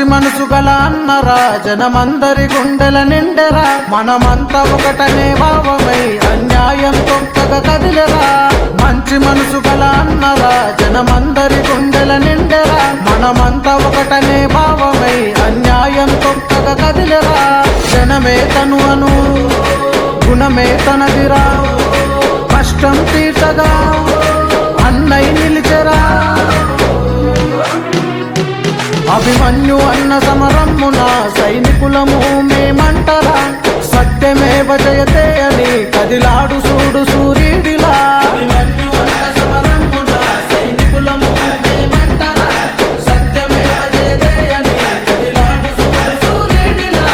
మంచి మనసు గల అన్నరా జనమందరి గుండెల నిండెరా మనమంతా ఒకటనే భావమై అన్యాయం తొక్కగా కదిలెరా మంచి మనసు గల అన్నరా జనమందరి గుండెల నిండెరా మనమంతా ఒకటనే భావమై అన్యాయం తొక్కగా కదిలెరా జనమే తను అను గుణమే తనదిరా కష్టం తీర్చగా అన్నై నిలిచెరా అభిమన్యు అన్న సమరమ్మున సైనికులము మేమంటరా సత్యమేవ జయతే అని కదిలాడు సూడు సూర్యుడిలా అభిమన్యు అన్న సమరమ్మున సైనికులము మేమంటరా సత్యమేవ జయతే అని కదిలాడు సూడు సూర్యుడిలా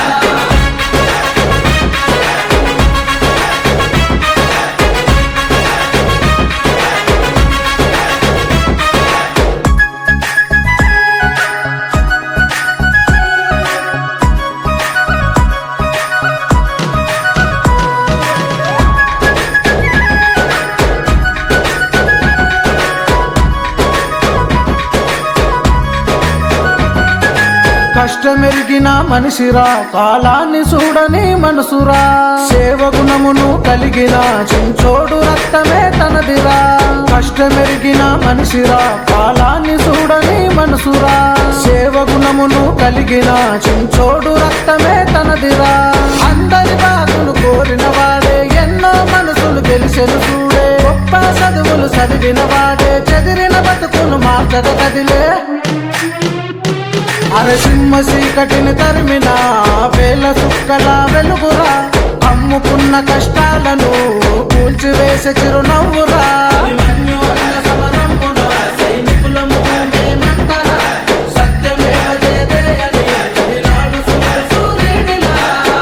కష్టమెరిగిన మనిషిరా కాలాన్ని చూడని మనసురా సేవ గుణమును కలిగిన చించోడు రక్తమే తనదిరా కష్టమెరిగిన మనిషిరా కాలాన్ని చూడని మనసురా సేవ గుణమును కలిగిన చించోడు రక్తమే తనదిరా అందరి బాధలు కోరిన వాడే ఎన్నో మనసులు గెలిచెను చూడే గొప్ప చదువులు చదివిన వాడే చెదిరిన బతుకును మార్చక కదిలే అరసింహ చీకటిని తరిమిన వేల సుక్కల వెలుగురా అమ్ముకున్న కష్టాలను కూల్చివేసే చిరునవ్వురా సత్యమేవ జయతే అని కదిలాడు సూర్యుడిలా.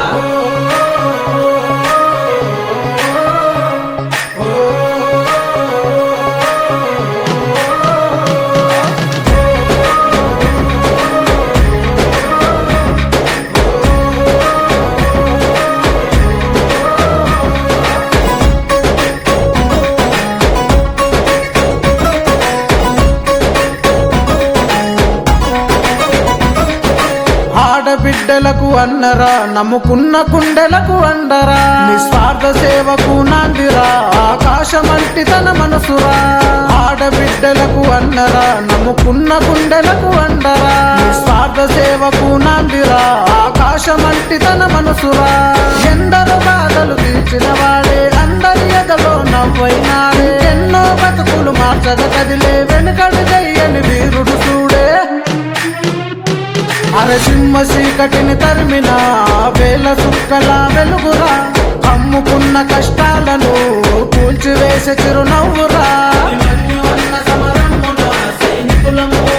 ఆడబిడ్డలకు అన్నరా నమ్ముకున్న కుండెలకు అండరా నిస్వార్థ సేవకు నాందిరా ఆకాశమంటి తన మనసురా ఆడబిడ్డలకు అన్నరా నమ్ముకున్న కుండెలకు అండరా నిస్వార్థ సేవకు నాందిరా ఆకాశమంటి తన మనసురా ఎందరో బాధలు తీర్చిన వాడే అందరి ఎదలో నవ్వైనాడే ఎన్నో బతుకులు మార్చగ కదిలే వెనుకడు చెయ్యని వీరుడు చూడే అరసింహ చీకటిని తరిమిన వేల సుక్కల వెలుగురా అమ్ముకున్న కష్టాలను కూల్చివేసే చిరునవ్వురా అభిమన్యు అన్న సమరమ్మున సైనికులము